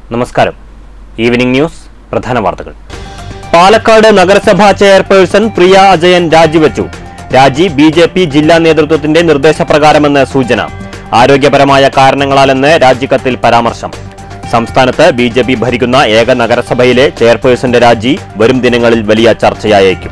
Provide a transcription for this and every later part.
നമസ്കാരം evening news പ്രധാന വാർത്തകൾ പാലക്കാട് നഗരസഭാ ചെയർപേഴ്സൺ പ്രിയ അജയൻ രാജിവെച്ചു രാജി ബി ജെ പി ജില്ലാ നേതൃത്വത്തിന്റെ നിർദ്ദേശപ്രകാരമെന്ന് സൂചന ആരോഗ്യപരമായ കാരണങ്ങളാലെന്ന് രാജിക്കത്തിൽ പരാമർശം സംസ്ഥാനത്ത് ബി ജെ പി ഭരിക്കുന്ന ഏക നഗരസഭയിലെ ചെയർപേഴ്സന്റെ രാജി വരും ദിനങ്ങളിൽ വലിയ ചർച്ചയായേക്കും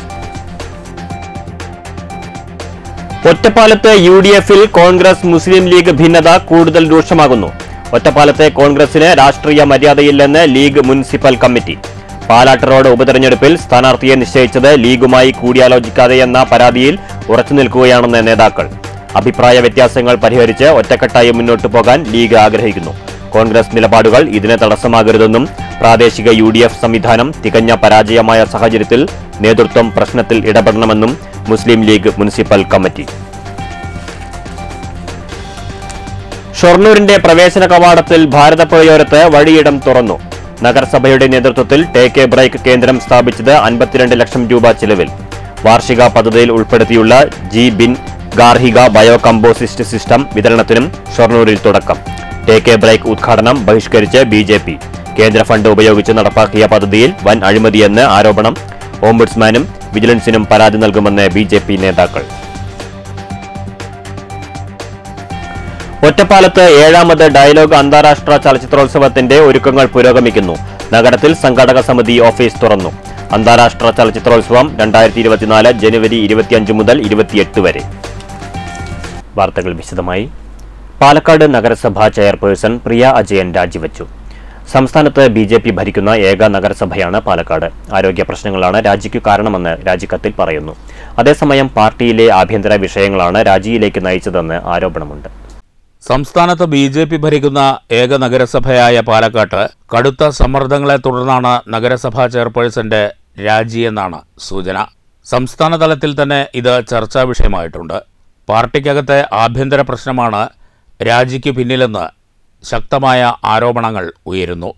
ഒറ്റപ്പാലത്ത് യു ഡി എഫിൽ കോൺഗ്രസ് മുസ്ലിം ലീഗ് ഭിന്നത കൂടുതൽ രൂക്ഷമാകുന്നു ഒറ്റപ്പാലത്തെ കോൺഗ്രസിന് രാഷ്ട്രീയ മര്യാദയില്ലെന്ന് league municipal committee Palat road ഉപതെരഞ്ഞെടുപ്പിൽ സ്ഥാനാർത്ഥിയെ നിശ്ചയിച്ചത് ലീഗുമായി കൂടിയാലോചിക്കാതെയെന്ന പരാതിയിൽ ഉറച്ചുനിൽക്കുകയാണെന്ന് നേതാക്കൾ അഭിപ്രായ വ്യത്യാസങ്ങൾ പരിഹരിച്ച് ഒറ്റക്കെട്ടായി മുന്നോട്ടു പോകാൻ ലീഗ് ആഗ്രഹിക്കുന്നു കോൺഗ്രസ് നിലപാടുകൾ ഇതിന് തടസ്സമാകരുതെന്നും പ്രാദേശിക യു സംവിധാനം തികഞ്ഞ പരാജയമായ സാഹചര്യത്തിൽ നേതൃത്വം പ്രശ്നത്തിൽ ഇടപെടണമെന്നും മുസ്ലിം ലീഗ് മുനിസിപ്പൽ കമ്മിറ്റി ഷൊർണൂരിന്റെ പ്രവേശന കവാടത്തിൽ ഭാരതപ്പുഴയോരത്ത് വഴിയിടം തുറന്നു നഗരസഭയുടെ നേതൃത്വത്തിൽ ടേക്ക് എ ബ്രേക്ക് കേന്ദ്രം സ്ഥാപിച്ചത് അൻപത്തിരണ്ട് ലക്ഷം രൂപ ചിലവിൽ വാർഷിക പദ്ധതിയിൽ ഉൾപ്പെടുത്തിയുള്ള ജി ബിൻ ഗാർഹിക ബയോ കമ്പോസിസ്റ്റ് സിസ്റ്റം വിതരണത്തിനും ഷൊർണൂരിൽ തുടക്കം ടേക്ക് എ ബ്രേക്ക് ഉദ്ഘാടനം ബഹിഷ്കരിച്ച് ബി ജെ പി കേന്ദ്ര ഫണ്ട് ഉപയോഗിച്ച് നടപ്പാക്കിയ പദ്ധതിയിൽ വൻ അഴിമതിയെന്ന് ആരോപണം ഓംബുഡ്സ്മാനും വിജിലൻസിനും പരാതി നൽകുമെന്ന് ബി ജെ പി നേതാക്കൾ ഒറ്റപ്പാലത്ത് ഏഴാമത് ഡയലോഗ് അന്താരാഷ്ട്ര ചലച്ചിത്രോത്സവത്തിന്റെ ഒരുക്കങ്ങൾ പുരോഗമിക്കുന്നു നഗരത്തിൽ സംഘാടക സമിതി ഓഫീസ് തുറന്നു അന്താരാഷ്ട്ര ചലച്ചിത്രോത്സവം രണ്ടായിരത്തി ഇരുപത്തിനാല് ജനുവരി ഇരുപത്തിയഞ്ച് മുതൽ ഇരുപത്തിയെട്ട് വരെ വാർത്തകൾ വിശദമായി പാലക്കാട് നഗരസഭാ ചെയർപേഴ്സൺ പ്രിയ അജയൻ രാജിവെച്ചു സംസ്ഥാനത്ത് ബി ജെ പി ഭരിക്കുന്ന ഏക നഗരസഭയാണ് പാലക്കാട് ആരോഗ്യ പ്രശ്നങ്ങളാണ് രാജിക്കു കാരണമെന്ന് രാജിക്കത്തിൽ പറയുന്നു അതേസമയം പാർട്ടിയിലെ ആഭ്യന്തര വിഷയങ്ങളാണ് രാജിയിലേക്ക് നയിച്ചതെന്ന് ആരോപണമുണ്ട് സംസ്ഥാനത്ത് ബി ജെ പി ഭരിക്കുന്ന ഏക നഗരസഭയായ പാലക്കാട്ട് കടുത്ത സമ്മർദ്ദങ്ങളെ തുടർന്നാണ് നഗരസഭാ ചെയർപേഴ്സന്റെ രാജിയെന്നാണ് സൂചന സംസ്ഥാന തലത്തിൽ തന്നെ ഇത് ചർച്ചാ വിഷയമായിട്ടുണ്ട് പാർട്ടിക്കകത്തെ ആഭ്യന്തര പ്രശ്നമാണ് രാജിക്ക് പിന്നിലെന്ന് ശക്തമായ ആരോപണങ്ങൾ ഉയരുന്നു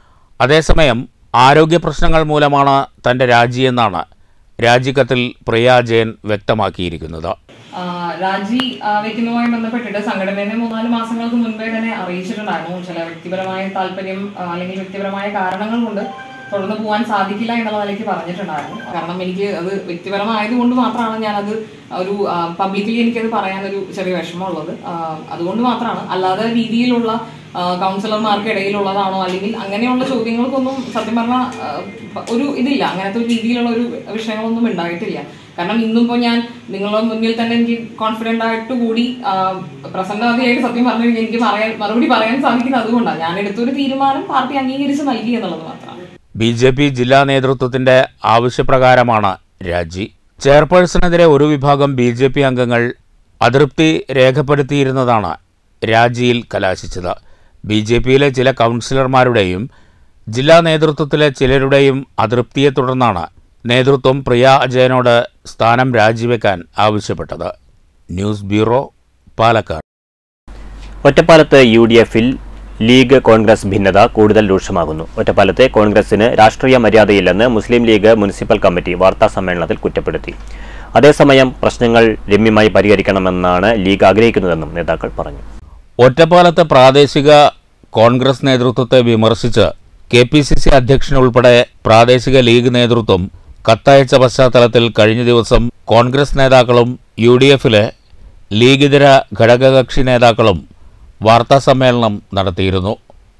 അതേസമയം ആരോഗ്യ പ്രശ്നങ്ങൾ മൂലമാണ് തന്റെ രാജിയെന്നാണ് രാജിക്കത്തിൽ പ്രിയ ജയൻ വ്യക്തമാക്കിയിരിക്കുന്നത് ആ, രാജി ആ, വെക്കുന്നതുമായി ബന്ധപ്പെട്ടിട്ട് സംഘടനയെ മൂന്നാല് മാസങ്ങൾക്ക് മുൻപേ തന്നെ അറിയിച്ചിട്ടുണ്ടായിരുന്നു ചില വ്യക്തിപരമായ താല്പര്യം ആ, അല്ലെങ്കിൽ വ്യക്തിപരമായ കാരണങ്ങൾ കൊണ്ട് തുടർന്ന് പോകാൻ സാധിക്കില്ല എന്നുള്ള നിലയ്ക്ക് പറഞ്ഞിട്ടുണ്ടായിരുന്നു കാരണം എനിക്ക് അത് വ്യക്തിപരമായത് കൊണ്ട് മാത്രമാണ് ഞാനത് ഒരു പബ്ലിക്കലി എനിക്കത് പറയാനൊരു ചെറിയ വിഷമമുള്ളത് ആ, അതുകൊണ്ട് മാത്രമാണ് അല്ലാതെ രീതിയിലുള്ള ആ, കൗൺസിലർമാർക്ക് ഇടയിലുള്ളതാണോ അല്ലെങ്കിൽ അങ്ങനെയുള്ള ചോദ്യങ്ങൾക്കൊന്നും സത്യം പറഞ്ഞാൽ ഒരു ഇതില്ല അങ്ങനത്തെ ഒരു രീതിയിലുള്ള ഒരു വിഷയങ്ങളൊന്നും ഉണ്ടായിട്ടില്ല കാരണം ഇന്നിപ്പോ ഞാൻ നിങ്ങളുടെ മുന്നിൽ തന്നെ എനിക്ക് കോൺഫിഡന്റ് ആയിട്ട് കൂടി പ്രസന്നതയായിട്ട് സത്യം പറഞ്ഞു കഴിഞ്ഞാൽ എനിക്ക് പറയാൻ മറുപടി പറയാൻ സാധിക്കുന്നത് അതുകൊണ്ടാണ് ഞാൻ എടുത്തൊരു തീരുമാനം പാർട്ടി അംഗീകരിച്ച് നൽകി എന്നുള്ളത് മാത്രമാണ് ബി ജെ പി ജില്ലാ നേതൃത്വത്തിന്റെ ആവശ്യപ്രകാരമാണ് രാജി ചെയർപേഴ്സണെതിരെ ഒരു വിഭാഗം ബി ജെ പി അംഗങ്ങൾ അതൃപ്തി രേഖപ്പെടുത്തിയിരുന്നതാണ് രാജിയിൽ കലാശിച്ചത് ബി ജെ പിയിലെ ചില കൗൺസിലർമാരുടെയും ജില്ലാ നേതൃത്വത്തിലെ ചിലരുടെയും അതൃപ്തിയെ തുടർന്നാണ് നേതൃത്വം പ്രിയ അജയനോട് സ്ഥാനം രാജിവെക്കാൻ ആവശ്യപ്പെട്ടത് ന്യൂസ് ബ്യൂറോ പാലക്കാട് ഒറ്റപ്പാലത്ത് യു ഡി എഫിൽ ലീഗ് കോൺഗ്രസ് ഭിന്നത കൂടുതൽ രൂക്ഷമാകുന്നു ഒറ്റപ്പാലത്തെ കോൺഗ്രസിന് രാഷ്ട്രീയ മര്യാദയില്ലെന്ന് മുസ്ലിം ലീഗ് മുനിസിപ്പൽ കമ്മിറ്റി വാർത്താ സമ്മേളനത്തിൽ കുറ്റപ്പെടുത്തി അതേസമയം പ്രശ്നങ്ങൾ രമ്യമായി പരിഹരിക്കണമെന്നാണ് ലീഗ് ആഗ്രഹിക്കുന്നതെന്നും നേതാക്കൾ പറഞ്ഞു ഒറ്റപ്പാലത്തെ പ്രാദേശിക കോൺഗ്രസ് നേതൃത്വത്തെ വിമർശിച്ച് കെ പി സി സി അധ്യക്ഷനുൾപ്പെടെ പ്രാദേശിക ലീഗ് നേതൃത്വം കത്തയച്ച പശ്ചാത്തലത്തിൽ കഴിഞ്ഞ ദിവസം കോൺഗ്രസ് നേതാക്കളും യു ഡി എഫിലെ ലീഗിതര ഘടകകക്ഷി നേതാക്കളും വാർത്താസമ്മേളനം നടത്തിയിരുന്നു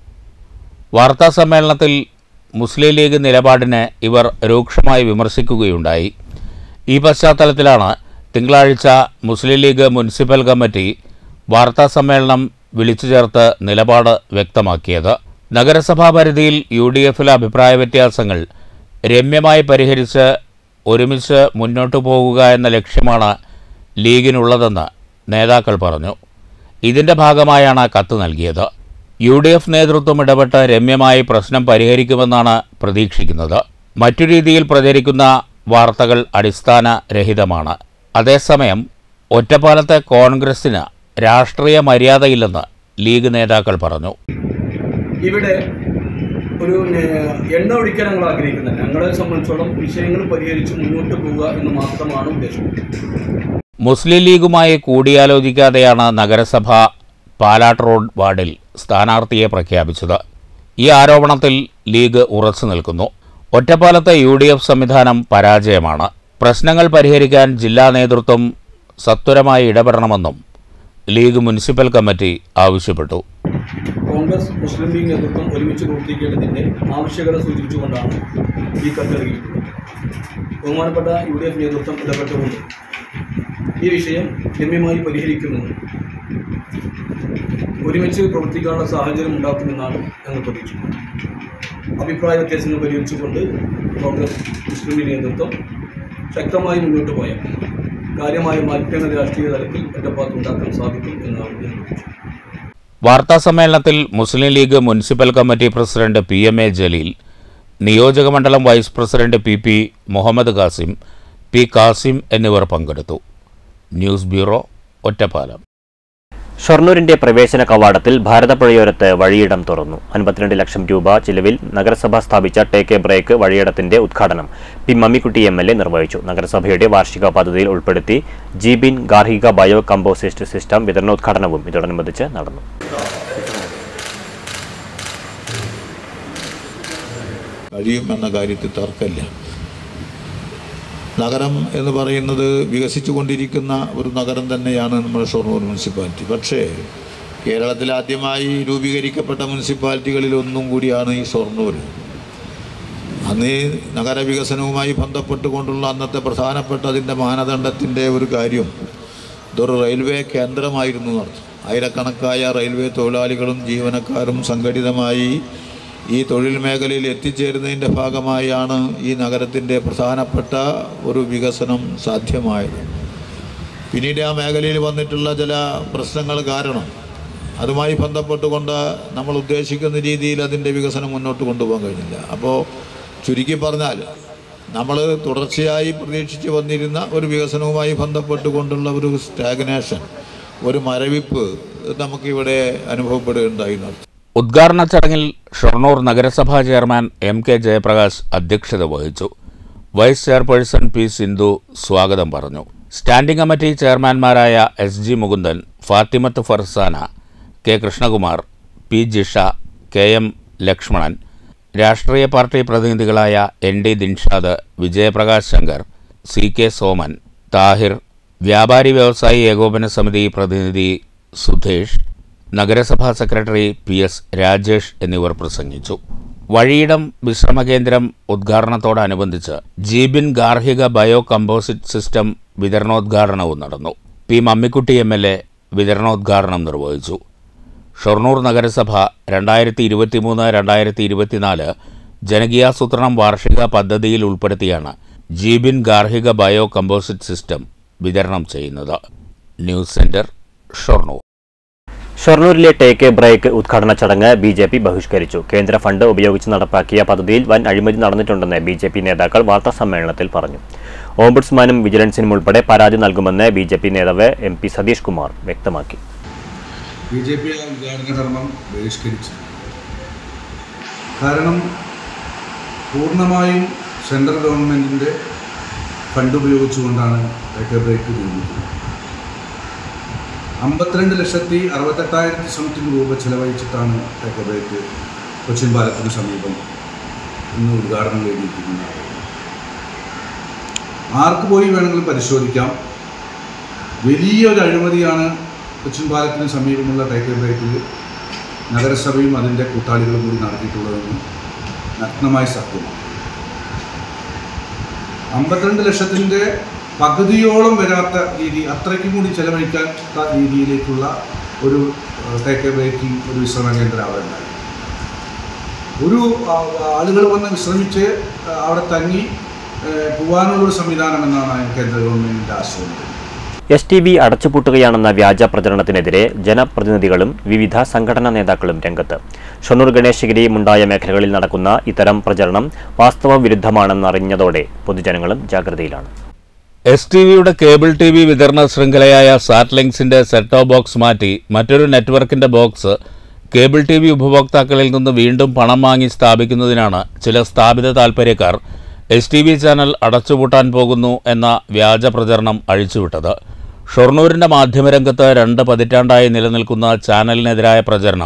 വാർത്താസമ്മേളനത്തിൽ മുസ്ലിം ലീഗ് നിലപാടിനെ ഇവർ രൂക്ഷമായി വിമർശിക്കുകയുണ്ടായി ഈ പശ്ചാത്തലത്തിലാണ് തിങ്കളാഴ്ച മുസ്ലിം ലീഗ് മുനിസിപ്പൽ കമ്മിറ്റി വാർത്താസമ്മേളനം വിളിച്ചു ചേർത്ത് നിലപാട് വ്യക്തമാക്കിയത് നഗരസഭാ പരിധിയിൽ യു ഡി എഫിലെ അഭിപ്രായ വ്യത്യാസങ്ങൾ രമ്യമായി പരിഹരിച്ച് ഒരുമിച്ച് മുന്നോട്ടു പോകുക എന്ന ലക്ഷ്യമാണ് ലീഗിനുള്ളതെന്ന് നേതാക്കൾ പറഞ്ഞു ഇതിന്റെ ഭാഗമായാണ് കത്ത് നൽകിയത് യു ഡി എഫ് നേതൃത്വം ഇടപെട്ട് രമ്യമായി പ്രശ്നം പരിഹരിക്കുമെന്നാണ് പ്രതീക്ഷിക്കുന്നത് മറ്റു രീതിയിൽ പ്രചരിക്കുന്ന വാർത്തകൾ അടിസ്ഥാനരഹിതമാണ് അതേസമയം ഒറ്റപ്പാലത്തെ കോൺഗ്രസിന് രാഷ്ട്രീയ മര്യാദയില്ലെന്ന് ലീഗ് നേതാക്കൾ പറഞ്ഞു ഇവിടെ ഒരു നെ- എണ്ണ ഒഴിക്കാൻ ഞങ്ങൾ ആഗ്രഹിക്കുന്നില്ല ഞങ്ങളെ സംബന്ധിച്ചോളം വിഷയങ്ങൾ പരിഹരിച്ച് മുന്നോട്ട് പോവുക എന്ന് മാത്രമാണ് ഉദ്ദേശം മുസ്ലിം ലീഗുമായി കൂടിയാലോചിക്കാതെയാണ് നഗരസഭ പാലാട്ട് റോഡ് വാർഡിൽ സ്ഥാനാർത്ഥിയെ പ്രഖ്യാപിച്ചത് ഈ ആരോപണത്തിൽ ലീഗ് ഉറച്ചു നിൽക്കുന്നു ഒറ്റപ്പാലത്തെ യു ഡി എഫ് സംവിധാനം പരാജയമാണ് പ്രശ്നങ്ങൾ പരിഹരിക്കാൻ ജില്ലാ നേതൃത്വം സത്വരമായി ഇടപെടണമെന്നും ലീഗ് മുനിസിപ്പൽ കമ്മിറ്റി ആവശ്യപ്പെട്ടു കോൺഗ്രസ് മുസ്ലിം ലീഗ് നേതൃത്വം ഒരുമിച്ച് പ്രവർത്തിക്കേണ്ടതിൻ്റെ ആവശ്യകത സൂചിപ്പിച്ചുകൊണ്ടാണ് ഈ കത്ത് നൽകിയിട്ടുള്ളത് ബഹുമാനപ്പെട്ട യു ഡി എഫ് നേതൃത്വം ഇടപെട്ടുകൊണ്ട് ഈ വിഷയം ഗമ്യമായി പരിഹരിക്കുന്നത് ഒരുമിച്ച് പ്രവർത്തിക്കാനുള്ള സാഹചര്യം ഉണ്ടാക്കുമെന്നാണ് ഞങ്ങൾ പ്രതീക്ഷിക്കുന്നത് അഭിപ്രായ വ്യത്യാസങ്ങൾ പരിഹരിച്ചുകൊണ്ട് കോൺഗ്രസ് മുസ്ലിം ലീഗ് നേതൃത്വം ശക്തമായി മുന്നോട്ട് പോയാൽ കാര്യമായ മാറ്റങ്ങൾ രാഷ്ട്രീയ തലത്തിൽ ഒറ്റപ്പാത്ത് ഉണ്ടാക്കാൻ സാധിക്കും എന്നാണ് ഞാൻ പ്രതീക്ഷിക്കുന്നത് വാർത്താസമ്മേളനത്തിൽ Muslim league municipal committee president P M A Jaleel നിയോജകമണ്ഡലം vice president P P Muhammad Kasim P Kasim എന്നിവർ പങ്കെടുത്തു ന്യൂസ് ബ്യൂറോ ഒറ്റപ്പാലം ഷൊർണൂരിന്റെ പ്രവേശന കവാടത്തിൽ ഭാരതപ്പുഴയോരത്ത് വഴിയിടം തുറന്നു അൻപത്തിരണ്ട് ലക്ഷം രൂപ ചിലവിൽ നഗരസഭ സ്ഥാപിച്ച ടേക്ക് എ ബ്രേക്ക് വഴിയിടത്തിന്റെ ഉദ്ഘാടനം P Mammikutty M L A നിർവഹിച്ചു നഗരസഭയുടെ വാർഷിക പദ്ധതിയിൽ ഉൾപ്പെടുത്തി ജീബിൻ ഗാർഹിക ബയോ കമ്പോസിസ്റ്റ് സിസ്റ്റം വിതരണോദ്ഘാടനവും ഇതോടനുബന്ധിച്ച് നടന്നു കഴിയുമെന്ന കാര്യത്തിൽ തർക്കമില്ല നഗരം എന്ന് പറയുന്നത് വികസിച്ചുകൊണ്ടിരിക്കുന്ന ഒരു നഗരം തന്നെയാണ് നമ്മുടെ ഷൊർണൂർ മുനിസിപ്പാലിറ്റി പക്ഷേ കേരളത്തിൽ ആദ്യമായി രൂപീകരിക്കപ്പെട്ട മുനിസിപ്പാലിറ്റികളിൽ ഒന്നും കൂടിയാണ് ഈ ഷൊർണൂർ അന്ന് ഈ നഗരവികസനവുമായി ബന്ധപ്പെട്ടുകൊണ്ടുള്ള അന്നത്തെ പ്രധാനപ്പെട്ട അതിൻ്റെ മാനദണ്ഡത്തിൻ്റെ ഒരു കാര്യം ഇതൊരു റെയിൽവേ കേന്ദ്രമായിരുന്നു നടത്തും ആയിരക്കണക്കായ റെയിൽവേ തൊഴിലാളികളും ജീവനക്കാരും സംഘടിതമായി ഈ തൊഴിൽ മേഖലയിൽ എത്തിച്ചേരുന്നതിൻ്റെ ഭാഗമായാണ് ഈ നഗരത്തിൻ്റെ പ്രധാനപ്പെട്ട ഒരു വികസനം സാധ്യമായത് പിന്നീട് ആ മേഖലയിൽ വന്നിട്ടുള്ള ചില പ്രശ്നങ്ങൾ കാരണം അതുമായി ബന്ധപ്പെട്ടുകൊണ്ട് നമ്മൾ ഉദ്ദേശിക്കുന്ന രീതിയിൽ അതിൻ്റെ വികസനം മുന്നോട്ട് കൊണ്ടുപോകാൻ കഴിഞ്ഞില്ല അപ്പോൾ ചുരുക്കി പറഞ്ഞാൽ നമ്മൾ തുടർച്ചയായി പ്രതീക്ഷിച്ച് വന്നിരുന്ന ഒരു വികസനവുമായി ബന്ധപ്പെട്ടുകൊണ്ടുള്ള ഒരു സ്റ്റാഗ്നേഷൻ ഒരു മരവിപ്പ് നമുക്കിവിടെ അനുഭവപ്പെടുകയുണ്ടായി എന്നർത്ഥം. ഉദ്ഘാടന ചടങ്ങിൽ ഷൊർണൂർ നഗരസഭാ ചെയർമാൻ എം കെ ജയപ്രകാശ് അധ്യക്ഷത വഹിച്ചു വൈസ് ചെയർപേഴ്സൺ പി സിന്ധു സ്വാഗതം പറഞ്ഞു സ്റ്റാൻഡിംഗ് കമ്മിറ്റി ചെയർമാൻമാരായ S G Mukundan Fathimath Farsana K Krishnakumar P Jisha K M Lakshmanan രാഷ്ട്രീയ പാർട്ടി പ്രതിനിധികളായ N D Dinshad Vijayaprakash Shankar C K Soman Thahir വ്യാപാരി വ്യവസായി ഏകോപന സമിതി പ്രതിനിധി സുധേഷ് നഗരസഭാ സെക്രട്ടറി പി എസ് രാജേഷ് എന്നിവർ പ്രസംഗിച്ചു വഴിയിടം വിശ്രമകേന്ദ്രം ഉദ്ഘാടനത്തോടനുബന്ധിച്ച് ജീബിൻ ഗാർഹിക ബയോ കമ്പോസിറ്റ് സിസ്റ്റം വിതരണോദ്ഘാടനവും നടന്നു P Mammikutty M L A വിതരണോദ്ഘാടനം നിർവഹിച്ചു ഷൊർണൂർ നഗരസഭ രണ്ടായിരത്തി ഇരുപത്തിമൂന്ന് രണ്ടായിരത്തി ഇരുപത്തിനാല് ജനകീയാസൂത്രണം വാർഷിക പദ്ധതിയിൽ ഉൾപ്പെടുത്തിയാണ് ജീബിൻ ഗാർഹിക ബയോ കമ്പോസിറ്റ് സിസ്റ്റം വിതരണം ചെയ്യുന്നത് ന്യൂസ് സെന്റർ ഷൊർണൂർ ഷൊർണൂരിലെ ടേക്ക് എ ബ്രേക്ക് ഉദ്ഘാടന ചടങ്ങ് ബി ജെ പി ബഹിഷ്കരിച്ചു കേന്ദ്ര ഫണ്ട് ഉപയോഗിച്ച് നടപ്പാക്കിയ പദ്ധതിയിൽ വൻ അഴിമതി നടന്നിട്ടുണ്ടെന്ന് ബി ജെ പി നേതാക്കൾ വാർത്താസമ്മേളനത്തിൽ പറഞ്ഞു ഓംബുഡ്സ്മാനും വിജിലൻസിനും ഉൾപ്പെടെ പരാതി നൽകുമെന്ന് ബി ജെ പി നേതാവ് എം പി സതീഷ് കുമാർ വ്യക്തമാക്കി ബി ജെ പി ആ ഉദ്ഘാടന കർമ്മം ബഹിഷ്കരിച്ചു കാരണം പൂർണ്ണമായും സെൻട്രൽ ഗവൺമെൻറ്റിൻ്റെ ഫണ്ട് ഉപയോഗിച്ചുകൊണ്ടാണ് ടേക്ക് ബ്രേക്ക് നിർമ്മിക്കുന്നത് അമ്പത്തിരണ്ട് ലക്ഷത്തി അറുപത്തെട്ടായിരത്തി സംതിങ് രൂപ ചിലവഴിച്ചിട്ടാണ് ടേക്ക് ബ്രേക്ക് കൊച്ചിൻ പാലത്തിന് സമീപം ഇന്ന് ഉദ്ഘാടനം കഴിഞ്ഞിരിക്കുന്നത് ആർക്ക് പോയി വേണമെങ്കിലും പരിശോധിക്കാം വലിയൊരു അഴിമതിയാണ് കൊച്ചിൻ പാലത്തിന് സമീപമുള്ള ടേക്ക് ബ്രേക്കിൽ നഗരസഭയും അതിൻ്റെ കൂട്ടാളികളും കൂടി നടത്തിയിട്ടുള്ളതെന്ന് നഗ്നമായി സത്യമാണ് അമ്പത്തിരണ്ട് ലക്ഷത്തിൻ്റെ പകുതിയോളം വരാത്ത രീതി അത്രയ്ക്കും കൂടി ചെലവഴിക്കാത്ത രീതിയിലേക്കുള്ള ഒരു ടേക്ക് ബ്രേക്കിംഗ് ഒരു വിശ്രമ കേന്ദ്രം അവിടെ ഉണ്ടായി ഒരു ആളുകൾ വന്ന് വിശ്രമിച്ച് ആ, അവിടെ തങ്ങി ആ, പോകാനുള്ളൊരു സംവിധാനം എന്നാണ് കേന്ദ്ര ഗവൺമെൻറ്റിൻ്റെ ആശയം എസ് ടി ബി അടച്ചുപൂട്ടുകയാണെന്ന വ്യാജ പ്രചരണത്തിനെതിരെ ജനപ്രതിനിധികളും വിവിധ സംഘടനാ നേതാക്കളും രംഗത്ത് ഷൊർണൂർ ഗണേശഗിരിയും ഉണ്ടായ മേഖലകളിൽ നടക്കുന്ന ഇത്തരം പ്രചരണം വാസ്തവ വിരുദ്ധമാണെന്നറിഞ്ഞതോടെ പൊതുജനങ്ങളും ജാഗ്രതയിലാണ് എസ് ടി വിയുടെ കേബിൾ ടി വി വിതരണ ശൃംഖലയായ സാറ്റ്ലിങ്സിന്റെ സെറ്റോ ബോക്സ് മാറ്റി മറ്റൊരു നെറ്റ്വർക്കിന്റെ ബോക്സ് കേബിൾ ടി വി ഉപഭോക്താക്കളിൽ നിന്ന് വീണ്ടും പണം വാങ്ങി സ്ഥാപിക്കുന്നതിനാണ് ചില സ്ഥാപിത താൽപ്പര്യക്കാർ എസ് ടി വി ചാനൽ അടച്ചുപൂട്ടാൻ പോകുന്നു എന്ന വ്യാജ പ്രചരണം അഴിച്ചുവിട്ടത് ഷൊർണൂരിന്റെ മാധ്യമരംഗത്ത് രണ്ട് പതിറ്റാണ്ടായി നിലനിൽക്കുന്ന ചാനലിനെതിരായ പ്രചരണം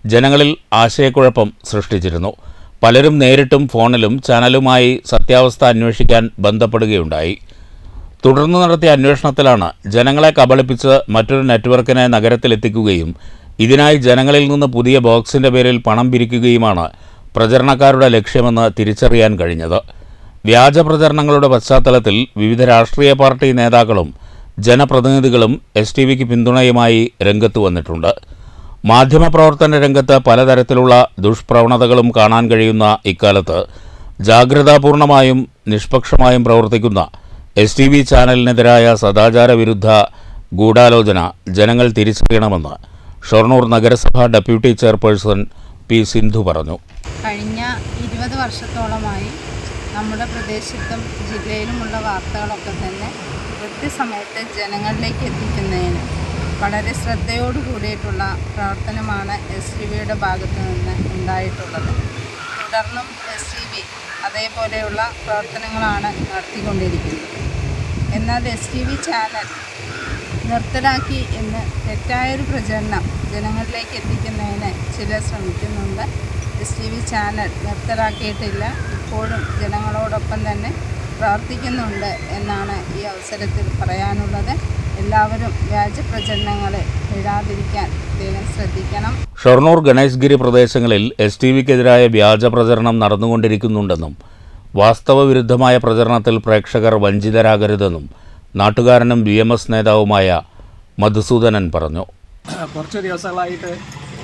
ജനങ്ങളിൽ ആശയക്കുഴപ്പം സൃഷ്ടിച്ചിരുന്നു പലരും നേരിട്ടും ഫോണിലും ചാനലുമായി സത്യാവസ്ഥ അന്വേഷിക്കാൻ ബന്ധപ്പെടുകയുണ്ടായി തുടർന്ന് നടത്തിയ അന്വേഷണത്തിലാണ് ജനങ്ങളെ കബളിപ്പിച്ച് മറ്റൊരു നെറ്റ്വർക്കിനെ നഗരത്തിലെത്തിക്കുകയും ഇതിനായി ജനങ്ങളിൽ നിന്ന് പുതിയ ബോക്സിന്റെ പേരിൽ പണം പിരിക്കുകയുമാണ് പ്രചരണക്കാരുടെ ലക്ഷ്യമെന്ന് തിരിച്ചറിയാൻ കഴിഞ്ഞത് വ്യാജ പ്രചരണങ്ങളുടെ പശ്ചാത്തലത്തിൽ വിവിധ രാഷ്ട്രീയ പാർട്ടി നേതാക്കളും ജനപ്രതിനിധികളും എസ് ടി വിക്ക് പിന്തുണയുമായി രംഗത്ത് വന്നിട്ടുണ്ട് മാധ്യമപ്രവർത്തന രംഗത്ത് പലതരത്തിലുള്ള ദുഷ്പ്രവണതകളും കാണാൻ കഴിയുന്ന ഇക്കാലത്ത് ജാഗ്രതാപൂർണമായും നിഷ്പക്ഷമായും പ്രവർത്തിക്കുന്ന എസ് ടി വി ചാനലിനെതിരായ സദാചാര വിരുദ്ധ ഗൂഢാലോചന ജനങ്ങൾ തിരിച്ചറിയണമെന്ന് ഷൊർണൂർ നഗരസഭ ഡെപ്യൂട്ടി ചെയർപേഴ്സൺ പി സിന്ധു പറഞ്ഞു കഴിഞ്ഞ ഇരുപത് വർഷത്തോളമായി നമ്മുടെ പ്രദേശത്തും ജില്ലയിലുമുള്ള വാർത്തകളൊക്കെ തന്നെ കൃത്യസമയത്ത് ജനങ്ങളിലേക്ക് എത്തിക്കുന്നതിന് വളരെ ശ്രദ്ധയോട് കൂടിയിട്ടുള്ള പ്രവർത്തനമാണ് എസ് ടി വിയുടെ ഭാഗത്തു നിന്ന് ഉണ്ടായിട്ടുള്ളത് തുടർന്നും എസ് ടി വി അതേപോലെയുള്ള പ്രവർത്തനങ്ങളാണ് നടത്തിക്കൊണ്ടിരിക്കുന്നത് എന്നാൽ എസ് ടി വി ചാനൽ നിർത്തലാക്കി എന്ന് തെറ്റായൊരു പ്രചരണം ജനങ്ങളിലേക്ക് എത്തിക്കുന്നതിന് ചിലർ ശ്രമിക്കുന്നുണ്ട് എസ് ടി വി ചാനൽ നിർത്തലാക്കിയിട്ടില്ല ഇപ്പോഴും ജനങ്ങളോടൊപ്പം തന്നെ പ്രവർത്തിക്കുന്നുണ്ട് എന്നാണ് ഈ അവസരത്തിൽ പറയാനുള്ളത് എല്ലാവരും വ്യാജ പ്രചരണങ്ങളെ വീഴാതിരിക്കാൻ പ്രത്യേകം ശ്രദ്ധിക്കണം ഷൊർണൂർ ഗണേശ്ഗിരി പ്രദേശങ്ങളിൽ എസ് ടി വിക്കെതിരായ വ്യാജ പ്രചരണം നടന്നുകൊണ്ടിരിക്കുന്നുണ്ടെന്നും വാസ്തവവിരുദ്ധമായ പ്രചരണത്തിൽ പ്രേക്ഷകർ വഞ്ചിതരാകരുതെന്നും നാട്ടുകാരനും ബി എം എസ് നേതാവുമായ മധുസൂദനൻ പറഞ്ഞു കുറച്ച് ദിവസങ്ങളായിട്ട്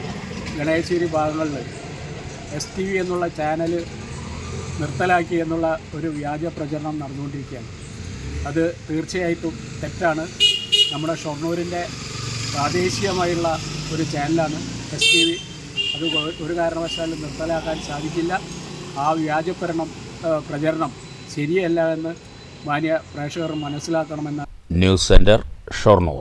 ഗണേശ്വരി ഭാഗങ്ങളിൽ എസ് ടി വി എന്നുള്ള ചാനൽ നിർത്തലാക്കി എന്നുള്ള ഒരു വ്യാജ പ്രചരണം നടന്നുകൊണ്ടിരിക്കുകയാണ് അത് തീർച്ചയായിട്ടും തെറ്റാണ് നമ്മുടെ ഷൊർണൂരിൻ്റെ പ്രാദേശികമായുള്ള ഒരു ചാനലാണ് എസ് ടി വി അത് ഒ- ഒരു കാരണവശാലും നിർത്തലാക്കാൻ സാധിക്കില്ല ആ വ്യാജപ്രരണം ആ, പ്രചരണം ശരിയല്ല എന്ന് മാന്യ പ്രേക്ഷകർ മനസ്സിലാക്കണമെന്ന് ന്യൂസ് സെന്റർ ഷൊർണൂർ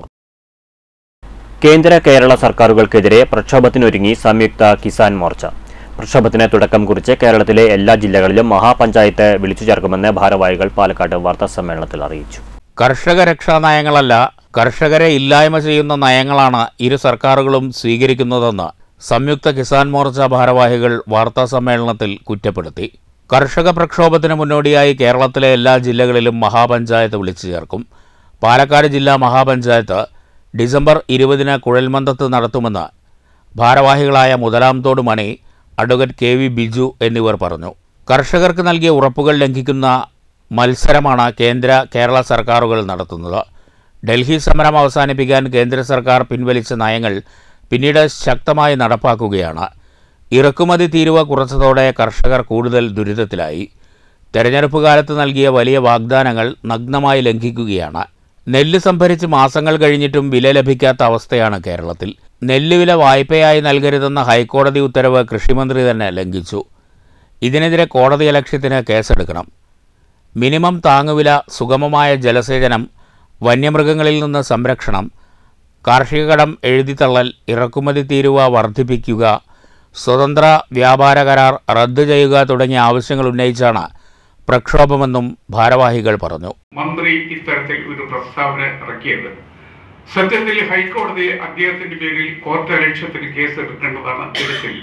കേന്ദ്ര കേരള സർക്കാരുകൾക്കെതിരെ പ്രക്ഷോഭത്തിനൊരുങ്ങി സംയുക്ത കിസാൻ മോർച്ച പ്രക്ഷോഭത്തിന് തുടക്കം കുറിച്ച് കേരളത്തിലെ എല്ലാ ജില്ലകളിലും മഹാപഞ്ചായത്ത് വിളിച്ചു ചേർക്കുമെന്ന് ഭാരവാഹികൾ പാലക്കാട് വാർത്താ സമ്മേളനത്തിൽ അറിയിച്ചു കർഷക രക്ഷാ നയങ്ങളല്ല കർഷകരെ ഇല്ലായ്മ ചെയ്യുന്ന നയങ്ങളാണ് ഇരു സർക്കാരുകളും സ്വീകരിക്കുന്നതെന്ന് സംയുക്ത കിസാൻ മോർച്ച ഭാരവാഹികൾ വാർത്താ സമ്മേളനത്തിൽ കുറ്റപ്പെടുത്തി കർഷക പ്രക്ഷോഭത്തിന് മുന്നോടിയായി കേരളത്തിലെ എല്ലാ ജില്ലകളിലും മഹാപഞ്ചായത്ത് വിളിച്ചു ചേർക്കും പാലക്കാട് ജില്ലാ മഹാപഞ്ചായത്ത് ഡിസംബർ ഇരുപതിന് കുഴൽമന്ദത്ത് നടത്തുമെന്ന് ഭാരവാഹികളായ Muthalamthode Mani advocate K V Biju എന്നിവർ പറഞ്ഞു കർഷകർക്ക് നൽകിയ ഉറപ്പുകൾ ലംഘിക്കുന്ന മത്സരമാണ് കേന്ദ്ര കേരള സർക്കാരുകൾ നടത്തുന്നത് ഡൽഹി സമരം അവസാനിപ്പിക്കാൻ കേന്ദ്ര സർക്കാർ പിൻവലിച്ച നയങ്ങൾ പിന്നീട് ശക്തമായി നടപ്പാക്കുകയാണ് ഇറക്കുമതി തീരുവ കുറച്ചതോടെ കർഷകർ കൂടുതൽ ദുരിതത്തിലായി തെരഞ്ഞെടുപ്പ് കാലത്ത് നൽകിയ വലിയ വാഗ്ദാനങ്ങൾ നഗ്നമായി ലംഘിക്കുകയാണ് നെല്ല് സംഭരിച്ച് മാസങ്ങൾ കഴിഞ്ഞിട്ടും വില ലഭിക്കാത്ത അവസ്ഥയാണ് കേരളത്തിൽ നെല്ല് വില വായ്പയായി നൽകരുതെന്ന ഹൈക്കോടതി ഉത്തരവ് കൃഷിമന്ത്രി തന്നെ ലംഘിച്ചു ഇതിനെതിരെ കോടതി അലക്ഷ്യത്തിന് കേസെടുക്കണം മിനിമം താങ്ങുവില സുഗമമായ ജലസേചനം വന്യമൃഗങ്ങളിൽ നിന്ന് സംരക്ഷണം കാർഷിക കടം എഴുതിത്തള്ളൽ ഇറക്കുമതി തീരുവ വർദ്ധിപ്പിക്കുക സ്വതന്ത്ര വ്യാപാര കരാർ റദ്ദു ചെയ്യുക തുടങ്ങിയ ആവശ്യങ്ങൾ ഉന്നയിച്ചാണ് പ്രക്ഷോഭമെന്നും ഭാരവാഹികൾ പറഞ്ഞു മന്ത്രി ഇത്തരത്തിൽ ഒരു പ്രസ്താവന ഇറക്കിയത് സത്യത്തിൽ ഹൈക്കോടതി അദ്ദേഹത്തിന്റെ പേരിൽ കോർട്ട് ലക്ഷ്യത്തിന് കേസ് എടുക്കേണ്ടതാണ് എടുത്തില്ല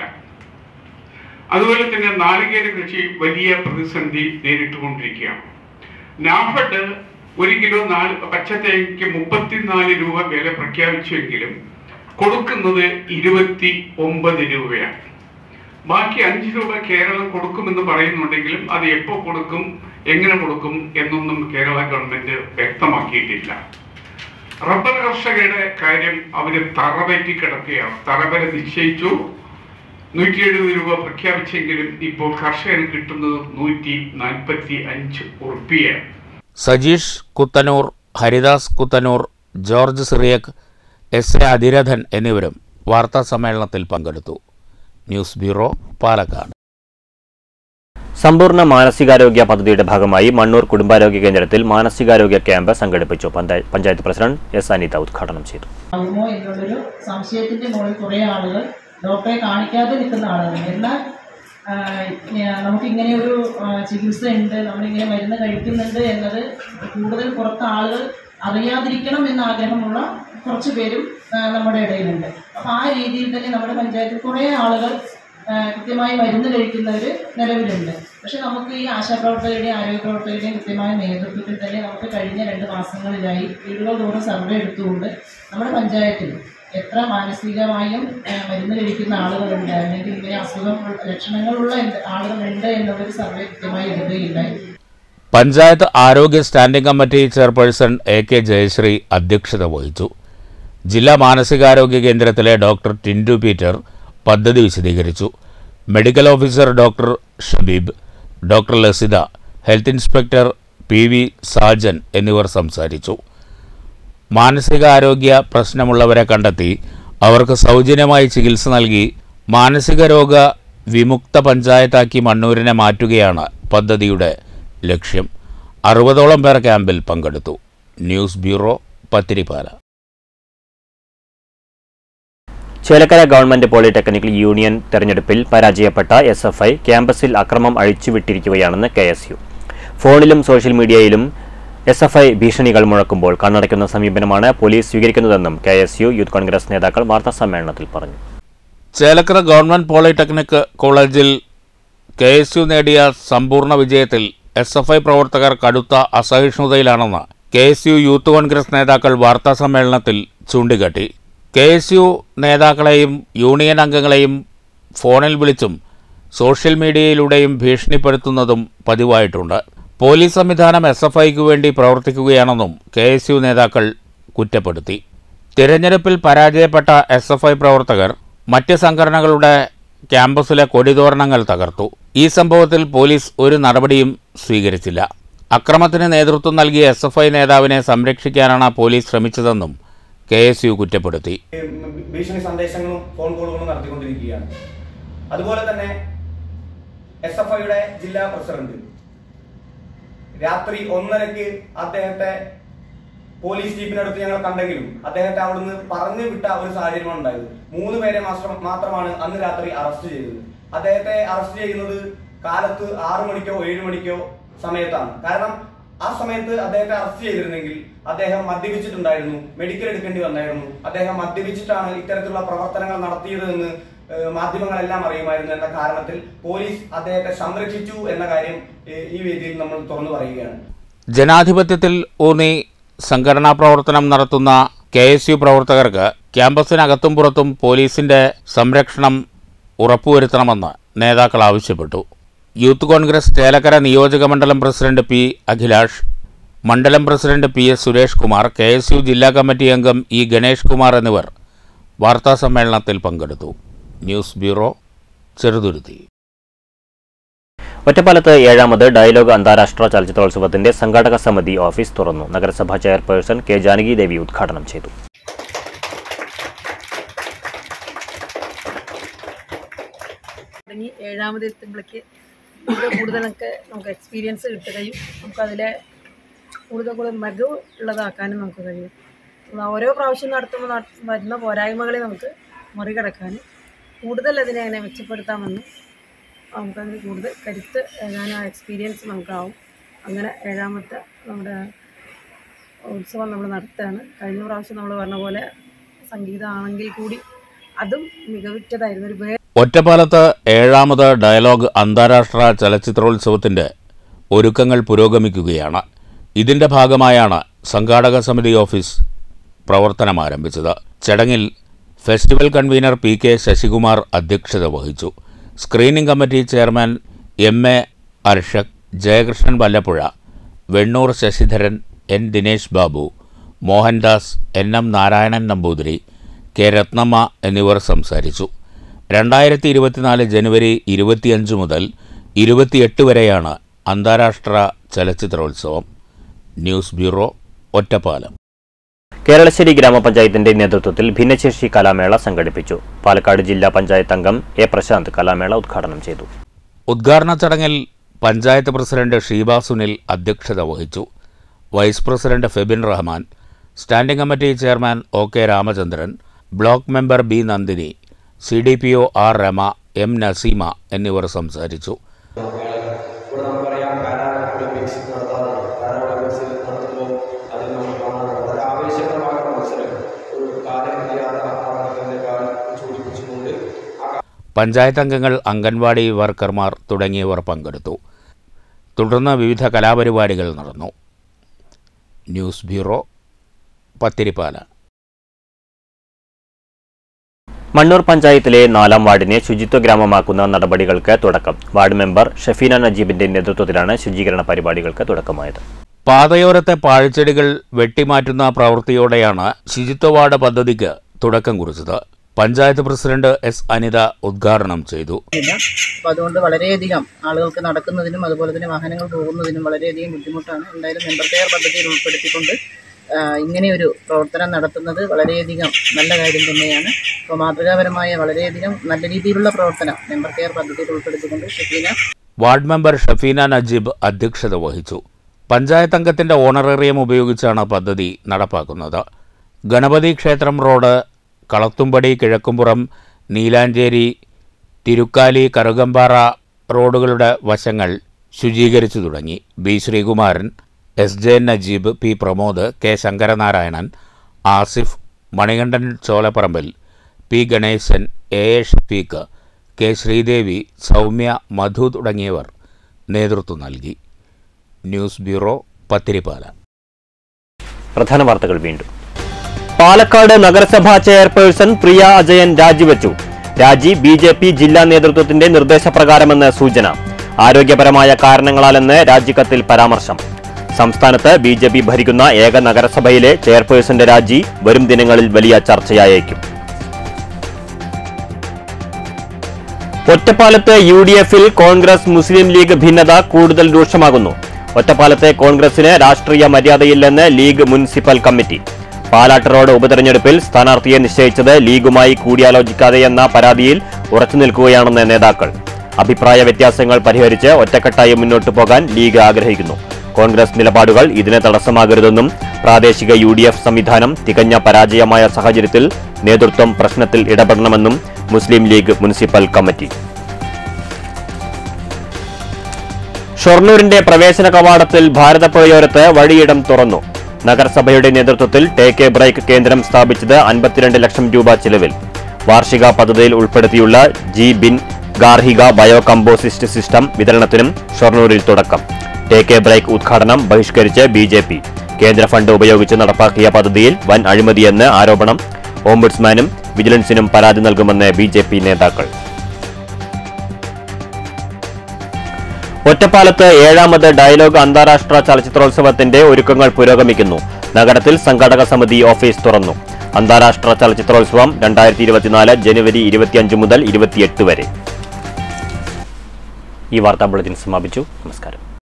അതുപോലെ തന്നെ നാളികേര കൃഷി വലിയ പ്രതിസന്ധി നേരിട്ടുകൊണ്ടിരിക്കുകയാണ് നാഫഡ് ഒരു കിലോ നാല് പച്ചത്തേക്ക് മുപ്പത്തിനാല് രൂപ വില പ്രഖ്യാപിച്ചുവെങ്കിലും കൊടുക്കുന്നത് ഇരുപത്തി ഒമ്പത് രൂപയാണ് ബാക്കി അഞ്ച് രൂപ കേരളം കൊടുക്കുമെന്ന് പറയുന്നുണ്ടെങ്കിലും അത് എപ്പോൾ കൊടുക്കും എങ്ങനെ കൊടുക്കും എന്നൊന്നും കേരള ഗവൺമെന്റ് വ്യക്തമാക്കിയിട്ടില്ല റബ്ബർ കർഷകരുടെ കാര്യം അവര് തറപറ്റി കിടക്കുകയാണ് തറവര നിശ്ചയിച്ചു നൂറ്റി എഴുപത് രൂപ പ്രഖ്യാപിച്ചെങ്കിലും ഇപ്പോൾ കർഷകന് കിട്ടുന്നത് നൂറ്റി നാൽപ്പത്തി അഞ്ച് ഉറുപ്പിയാണ് സജീഷ് കുത്തനൂർ ഹരിദാസ് കുത്തനൂർ ജോർജ് സിറിയക് എസ് എ അതിരഥൻ എന്നിവരും വാർത്താ സമ്മേളനത്തിൽ പങ്കെടുത്തു ന്യൂസ് ബ്യൂറോ പാലക്കാട് സമ്പൂർണ്ണ മാനസികാരോഗ്യ പദ്ധതിയുടെ ഭാഗമായി മണ്ണൂർ കുടുംബാരോഗ്യ കേന്ദ്രത്തിൽ മാനസികാരോഗ്യ ക്യാമ്പ് സംഘടിപ്പിച്ചു പഞ്ചായ- പഞ്ചായത്ത് പ്രസിഡന്റ് എസ് അനിത ഉദ്ഘാടനം ചെയ്തു ആകുമോ എന്നുള്ളൊരു സംശയത്തിന്റെ മുകളിൽ കുറേ ആളുകൾ ഡോക്ടറെ കാണിക്കാതെ നിൽക്കുന്ന ആളുകൾ എന്നാൽ ആ, ഞാ- നമുക്കിങ്ങനെ ഒരു ആ, ചികിത്സ ഉണ്ട് നമ്മളിങ്ങനെ മരുന്ന് കഴിക്കുന്നുണ്ട് എന്നത് കൂടുതൽ പുറത്ത് ആളുകൾ അറിയാതിരിക്കണം എന്ന ആഗ്രഹമുള്ള കുറച്ച് പേരും ആ, നമ്മുടെ ഇടയിലുണ്ട് അപ്പോൾ ആ രീതിയിൽ തന്നെ നമ്മുടെ പഞ്ചായത്തിൽ കുറേ ആളുകൾ ആ, കൃത്യമായി മരുന്ന് കഴിക്കുന്നവർ നിലവിലുണ്ട് പക്ഷെ നമുക്ക് ഈ ആശാപ്രവർത്തകരുടെയും ആരോഗ്യപ്രവർത്തകരുടെയും കൃത്യമായ നേതൃത്വത്തിൽ തന്നെ നമുക്ക് കഴിഞ്ഞ രണ്ട് മാസങ്ങളിലായി വീടുകൾ തോറും സർവേ എടുത്തുകൊണ്ട് നമ്മുടെ പഞ്ചായത്തിൽ എത്ര മാനസികമായും ആ, മരുന്ന് കഴിക്കുന്ന ആളുകളുണ്ട് അല്ലെങ്കിൽ ഇങ്ങനെ അസുഖം ലക്ഷണങ്ങളുള്ള എന്ത് ആളുകളുണ്ട് എന്നുള്ളൊരു സർവേ കൃത്യമായി എടുക്കുകയുണ്ടായി പഞ്ചായത്ത് ആരോഗ്യ standing committee chairperson A K Jayasree അധ്യക്ഷത വഹിച്ചു ജില്ലാ മാനസികാരോഗ്യ കേന്ദ്രത്തിലെ ഡോക്ടർ ടിൻഡു പീറ്റർ പദ്ധതി വിശദീകരിച്ചു medical officer doctor Shabeeb doctor Lasitha health inspector P V Sajan എന്നിവർ സംസാരിച്ചു മാനസികാരോഗ്യ പ്രശ്നമുള്ളവരെ കണ്ടെത്തി അവർക്ക് സൗജന്യമായി ചികിത്സ നൽകി മാനസിക രോഗ വിമുക്ത പഞ്ചായത്താക്കി മണ്ണൂരിനെ മാറ്റുകയാണ് പദ്ധതിയുടെ ലക്ഷ്യം അറുപതോളം പേർ ക്യാമ്പിൽ പങ്കെടുത്തു news bureau Pathirippala Chelakkara government polytechnical union തെരഞ്ഞെടുപ്പിൽ പരാജയപ്പെട്ട എസ് എഫ് ഐ ക്യാമ്പസിൽ അക്രമം അഴിച്ചുവിട്ടിരിക്കുകയാണെന്ന് കെ എസ് യു ഫോണിലും സോഷ്യൽ മീഡിയയിലും എസ് എഫ് ഐ ഭീഷണികൾ മുഴക്കുമ്പോൾ കണ്ണടയ്ക്കുന്ന സമീപനമാണ് പോലീസ് സ്വീകരിക്കുന്നതെന്നും K S U youth Congress നേതാക്കൾ വാർത്താസമ്മേളനത്തിൽ പറഞ്ഞു ചേലക്കര ഗവൺമെന്റ് പോളിടെക്നിക് കോളേജിൽ കെ എസ് യു നേടിയ സമ്പൂർണ്ണ വിജയത്തിൽ എസ് എഫ് ഐ പ്രവർത്തകർ കടുത്ത അസഹിഷ്ണുതയിലാണെന്ന് K S U youth Congress നേതാക്കൾ വാർത്താസമ്മേളനത്തിൽ ചൂണ്ടിക്കാട്ടി കെ എസ് യു നേതാക്കളെയും യൂണിയൻ അംഗങ്ങളെയും ഫോണിൽ വിളിച്ചും സോഷ്യൽ മീഡിയയിലൂടെയും ഭീഷണിപ്പെടുത്തുന്നതും പതിവായിട്ടുണ്ട് പോലീസ് സംവിധാനം എസ് എഫ് ഐക്ക് വേണ്ടി പ്രവർത്തിക്കുകയാണെന്നും കെ എസ് യു നേതാക്കൾ കുറ്റപ്പെടുത്തി തിരഞ്ഞെടുപ്പിൽ പരാജയപ്പെട്ട എസ് എഫ് ഐ പ്രവർത്തകർ മറ്റ് സംഘടനകളുടെ ക്യാമ്പസിലെ കൊടിതോരണങ്ങൾ തകർത്തു ഈ സംഭവത്തിൽ പോലീസ് ഒരു നടപടിയും സ്വീകരിച്ചില്ല അക്രമത്തിന് നേതൃത്വം നൽകിയ എസ് എഫ് ഐ നേതാവിനെ സംരക്ഷിക്കാനാണ് പോലീസ് ശ്രമിച്ചതെന്നും കെ എസ് യു കുറ്റപ്പെടുത്തി ഭീഷണി സന്ദേശങ്ങളും ഫോൺ കോളുകളും നടത്തിക്കൊണ്ടിരിക്കുകയാണ് അതുപോലെ തന്നെ എസ് എഫ് ഐയുടെ ജില്ലാ പ്രസിഡന്റ് രാത്രി ഒന്നരയ്ക്ക് അദ്ദേഹത്തെ പോലീസ് ജീപ്പിനടുത്ത് ഞങ്ങൾ കണ്ടെങ്കിലും അദ്ദേഹത്തെ അവിടുന്ന് പറഞ്ഞു വിട്ട ഒരു സാഹചര്യമാണ് ഉണ്ടായത് മൂന്ന് പേരെ മാത്രം മാത്രമാണ് അന്ന് രാത്രി അറസ്റ്റ് ചെയ്തത് അദ്ദേഹത്തെ അറസ്റ്റ് ചെയ്യുന്നത് കാലത്ത് ആറു മണിക്കോ ഏഴ് മണിക്കോ സമയത്താണ് കാരണം ആ സമയത്ത് അദ്ദേഹത്തെ അറസ്റ്റ് ചെയ്തിരുന്നെങ്കിൽ അദ്ദേഹം മദ്യപിച്ചിട്ടുണ്ടായിരുന്നു മെഡിക്കൽ എടുക്കേണ്ടി വന്നായിരുന്നു അദ്ദേഹം മദ്യപിച്ചിട്ടാണ് ഇത്തരത്തിലുള്ള പ്രവർത്തനങ്ങൾ നടത്തിയതെന്ന് ഏഹ്, മാധ്യമങ്ങളെല്ലാം അറിയുമായിരുന്നു എന്ന കാരണത്തിൽ പോലീസ് അദ്ദേഹത്തെ സംരക്ഷിച്ചു എന്ന കാര്യം ഏഹ്, ഈ വേദിയിൽ നമ്മൾ തുറന്നു പറയുകയാണ് ജനാധിപത്യത്തിൽ ഊന്നി സംഘടനാ പ്രവർത്തനം നടത്തുന്ന കെ എസ് യു പ്രവർത്തകർക്ക് ക്യാമ്പസിനകത്തും പുറത്തും പോലീസിന്റെ സംരക്ഷണം ഉറപ്പുവരുത്തണമെന്ന് നേതാക്കൾ ആവശ്യപ്പെട്ടു യൂത്ത് കോൺഗ്രസ് ചേലക്കര നിയോജക മണ്ഡലം പ്രസിഡന്റ് പി അഖിലാഷ് മണ്ഡലം president P S Suresh Kumar K S U ജില്ലാ കമ്മിറ്റി അംഗം ഇ ഗണേഷ് കുമാർ എന്നിവർ വാർത്താസമ്മേളനത്തിൽ പങ്കെടുത്തു ന്യൂസ് ബ്യൂറോ ചെറുതുരുത്തി ഒറ്റപ്പാലത്ത് ഏഴാമത് ഡയലോഗ് അന്താരാഷ്ട്ര ചലച്ചിത്രോത്സവത്തിന്റെ സംഘാടക സമിതി ഓഫീസ് തുറന്നു നഗരസഭാ ചെയർപേഴ്സൺ കെ ജാനകി ദേവി ഉദ്ഘാടനം ചെയ്തു തുടങ്ങി ഏഴാമത് എത്തുമ്പോഴേക്ക് കൂടുതൽ കൂടുതലൊക്കെ നമുക്ക് എക്സ്പീരിയൻസ് കിട്ടുകയും നമുക്കതിലെ കൂടുതൽ കൂടുതൽ മികവ് ഉള്ളതാക്കാനും നമുക്ക് കഴിയും നമ്മൾ ഓരോ പ്രാവശ്യം നടത്തുമ്പോൾ നട- വരുന്ന പോരായ്മകളെ നമുക്ക് മറികടക്കാനും കൂടുതൽ അതിനെ അങ്ങനെ മെച്ചപ്പെടുത്താമെന്ന് നമുക്കതിന് കൂടുതൽ കരുത്ത് ഏകാനും ആ എക്സ്പീരിയൻസ് നമുക്കാവും അങ്ങനെ ഏഴാമത്തെ നമ്മുടെ ഉത്സവം നമ്മൾ നടത്തുകയാണ് കഴിഞ്ഞ പ്രാവശ്യം നമ്മൾ പറഞ്ഞ പോലെ സംഗീതമാണെങ്കിൽ കൂടി അതും മികവുറ്റതായിരുന്നു ഒരു വേ ഒറ്റപ്പാലത്ത് ഏഴാമത് ഡയലോഗ് അന്താരാഷ്ട്ര ചലച്ചിത്രോത്സവത്തിന്റെ ഒരുക്കങ്ങൾ പുരോഗമിക്കുകയാണ് ഇതിന്റെ ഭാഗമായാണ് സംഘാടക സമിതി ഓഫീസ് പ്രവർത്തനം ആരംഭിച്ചത് ചടങ്ങിൽ festival convener P K Sasikumar അധ്യക്ഷത വഹിച്ചു screening committee chairman M A Arshak Jayakrishnan Vallappuzha Vennur Sasidharan N Dinesh Babu Mohandas N M Narayanan Namboothiri K Rathnamma എന്നിവർ സംസാരിച്ചു രണ്ടായിരത്തി ഇരുപത്തിനാല് ജനുവരി ഇരുപത്തിയഞ്ച് മുതൽ ഇരുപത്തിയെട്ട് വരെയാണ് അന്താരാഷ്ട്ര ചലച്ചിത്രോത്സവം ന്യൂസ് ബ്യൂറോ ഒറ്റപ്പാലം കേരളശ്ശേരി ഗ്രാമപഞ്ചായത്തിന്റെ നേതൃത്വത്തിൽ ഭിന്നശേഷി കലാമേള സംഘടിപ്പിച്ചു പാലക്കാട് ജില്ലാ പഞ്ചായത്ത് അംഗം എ പ്രശാന്ത് കലാമേള ഉദ്ഘാടനം ചെയ്തു ഉദ്ഘാടന ചടങ്ങിൽ പഞ്ചായത്ത് പ്രസിഡന്റ് ഷീബ സുനിൽ അധ്യക്ഷത വഹിച്ചു vice president Febin Rahman standing committee chairman O K Ramachandran block member B Nandini C D P O R Rama M Naseema എന്നിവർ സംസാരിച്ചു ഇവിടെ നമുക്കറിയാം പാരാ ഒളിമ്പിക്സ് നടത്താറുണ്ട് പാരാ ഒളിമ്പിക്സിൽ നടത്തുമ്പോൾ അതിൽ നമ്മൾ കാണാറുണ്ട് വളരെ ആവേശകരമായ മത്സരം ഒരു പഞ്ചായത്ത് അംഗങ്ങൾ അംഗൻവാടി വർക്കർമാർ തുടങ്ങിയവർ പങ്കെടുത്തു തുടർന്ന് വിവിധ കലാപരിപാടികൾ നടന്നു ന്യൂസ് ബ്യൂറോ പത്തിരിപ്പാല മണ്ണൂർ പഞ്ചായത്തിലെ നാലാം വാർഡിനെ ശുചിത്വ ഗ്രാമമാക്കുന്ന നടപടികൾക്ക് തുടക്കം വാർഡ് മെമ്പർ ഷഫീന നജീബിന്റെ നേതൃത്വത്തിലാണ് ശുചീകരണ പരിപാടികൾക്ക് തുടക്കമായത് പാതയോരത്തെ പാഴ്ചെടികൾ വെട്ടിമാറ്റുന്ന പ്രവൃത്തിയോടെയാണ് ശുചിത്വ വാർഡ് പദ്ധതിക്ക് തുടക്കം കുറിച്ചത് പഞ്ചായത്ത് പ്രസിഡന്റ് എസ് അനിത ഉദ്ഘാടനം ചെയ്തു ഇല്ല അപ്പോൾ അതുകൊണ്ട് വളരെയധികം ആളുകൾക്ക് നടക്കുന്നതിനും അതുപോലെ തന്നെ വാഹനങ്ങൾ പോകുന്നതിനും വളരെയധികം ബുദ്ധിമുട്ടാണ് എന്തായാലും മെമ്പർ കെയർ പദ്ധതിയിൽ ഉൾപ്പെടുത്തിക്കൊണ്ട് ആ, ഇങ്ങനെയൊരു പ്രവർത്തനം നടത്തുന്നത് വളരെയധികം നല്ല കാര്യം തന്നെയാണ് അപ്പോൾ മാതൃകാപരമായ വളരെയധികം നല്ല രീതിയിലുള്ള പ്രവർത്തനം മെമ്പർ കെയർ പദ്ധതിയിൽ ഉൾപ്പെടുത്തിക്കൊണ്ട് ഷെഫീന വാർഡ് മെമ്പർ ഷഫീന നജീബ് അധ്യക്ഷത വഹിച്ചു പഞ്ചായത്ത് അംഗത്തിന്റെ ഓണറേറിയം ഉപയോഗിച്ചാണ് പദ്ധതി നടപ്പാക്കുന്നത് ഗണപതി ക്ഷേത്രം റോഡ് കളത്തുംപടി കിഴക്കുംപുറം നീലാഞ്ചേരി തിരുക്കാലി കറുകമ്പാറ റോഡുകളുടെ വശങ്ങൾ ശുചീകരിച്ചു തുടങ്ങി B Sreekumaran S J Najeeb P Pramod K Sankaranarayanan Asif Manikandan Cholapparambil P Ganesan A A Shafeeq K Sreedevi Soumya Madhu തുടങ്ങിയവർ നേതൃത്വം നൽകി ന്യൂസ് ബ്യൂറോ പത്തിരിപ്പാല പ്രധാന വാർത്തകൾ വീണ്ടും പാലക്കാട് നഗരസഭാ ചെയർപേഴ്സൺ പ്രിയ അജയൻ രാജിവെച്ചു രാജി ബി ജെ പി ജില്ലാ നേതൃത്വത്തിന്റെ നിർദ്ദേശപ്രകാരമെന്ന് സൂചന ആരോഗ്യപരമായ കാരണങ്ങളാലെന്ന് രാജിക്കത്തിൽ പരാമർശം സംസ്ഥാനത്ത് ബി ജെ പി ഭരിക്കുന്ന ഏക നഗരസഭയിലെ ചെയർപേഴ്സന്റെ രാജി വരും ദിനങ്ങളിൽ വലിയ ചർച്ചയായേക്കും ഒറ്റപ്പാലത്ത് യു ഡി എഫിൽ കോൺഗ്രസ് മുസ്ലിം ലീഗ് ഭിന്നത കൂടുതൽ രൂക്ഷമാകുന്നു ഒറ്റപ്പാലത്തെ കോൺഗ്രസിന് രാഷ്ട്രീയ മര്യാദയില്ലെന്ന് league municipal committee Palat road ഉപതെരഞ്ഞെടുപ്പിൽ സ്ഥാനാർത്ഥിയെ നിശ്ചയിച്ചത് ലീഗുമായി കൂടിയാലോചിക്കാതെയെന്ന പരാതിയിൽ ഉറച്ചുനിൽക്കുകയാണെന്ന് നേതാക്കൾ അഭിപ്രായ വ്യത്യാസങ്ങൾ പരിഹരിച്ച് ഒറ്റക്കെട്ടായി മുന്നോട്ടു പോകാൻ ലീഗ് ആഗ്രഹിക്കുന്നു കോൺഗ്രസ് നിലപാടുകൾ ഇതിന് തടസ്സമാകരുതെന്നും പ്രാദേശിക യു സംവിധാനം തികഞ്ഞ പരാജയമായ സാഹചര്യത്തിൽ നേതൃത്വം പ്രശ്നത്തിൽ ഇടപെടണമെന്നും മുസ്ലിം ലീഗ് മുനിസിപ്പൽ കമ്മിറ്റി ഷൊർണൂരിന്റെ പ്രവേശന കവാടത്തിൽ ഭാരതപ്പുഴയോരത്ത് വഴിയിടം തുറന്നു നഗരസഭയുടെ നേതൃത്വത്തിൽ ടേക്ക് എ ബ്രേക്ക് കേന്ദ്രം സ്ഥാപിച്ചത് അൻപത്തിരണ്ട് ലക്ഷം രൂപ ചിലവിൽ വാർഷിക പദ്ധതിയിൽ ഉൾപ്പെടുത്തിയുള്ള ജി ബിൻ ഗാർഹിക ബയോ കമ്പോസിസ്റ്റ് സിസ്റ്റം വിതരണത്തിനും ഷൊർണൂരിൽ തുടക്കം ടേക്ക് എ ബ്രേക്ക് ഉദ്ഘാടനം ബഹിഷ്കരിച്ച് ബി ജെ പി കേന്ദ്ര ഫണ്ട് ഉപയോഗിച്ച് നടപ്പാക്കിയ പദ്ധതിയിൽ വൻ അഴിമതിയെന്ന് ആരോപണം ഓംബുഡ്സ്മാനും വിജിലൻസിനും പരാതി നൽകുമെന്ന് ബി ജെ പി നേതാക്കൾ ഒറ്റപ്പാലത്ത് ഏഴാമത് ഡയലോഗ് അന്താരാഷ്ട്ര ചലച്ചിത്രോത്സവത്തിന്റെ ഒരുക്കങ്ങൾ പുരോഗമിക്കുന്നു നഗരത്തിൽ സംഘാടക സമിതി ഓഫീസ് തുറന്നു അന്താരാഷ്ട്ര ചലച്ചിത്രോത്സവം രണ്ടായിരത്തി ഇരുപത്തിനാല് ജനുവരി ഇരുപത്തിയഞ്ച് മുതൽ ഇരുപത്തിയെട്ട് വരെ ഈ വാർത്താ ബുള്ളറ്റിൻ സമാപിച്ചു നമസ്കാരം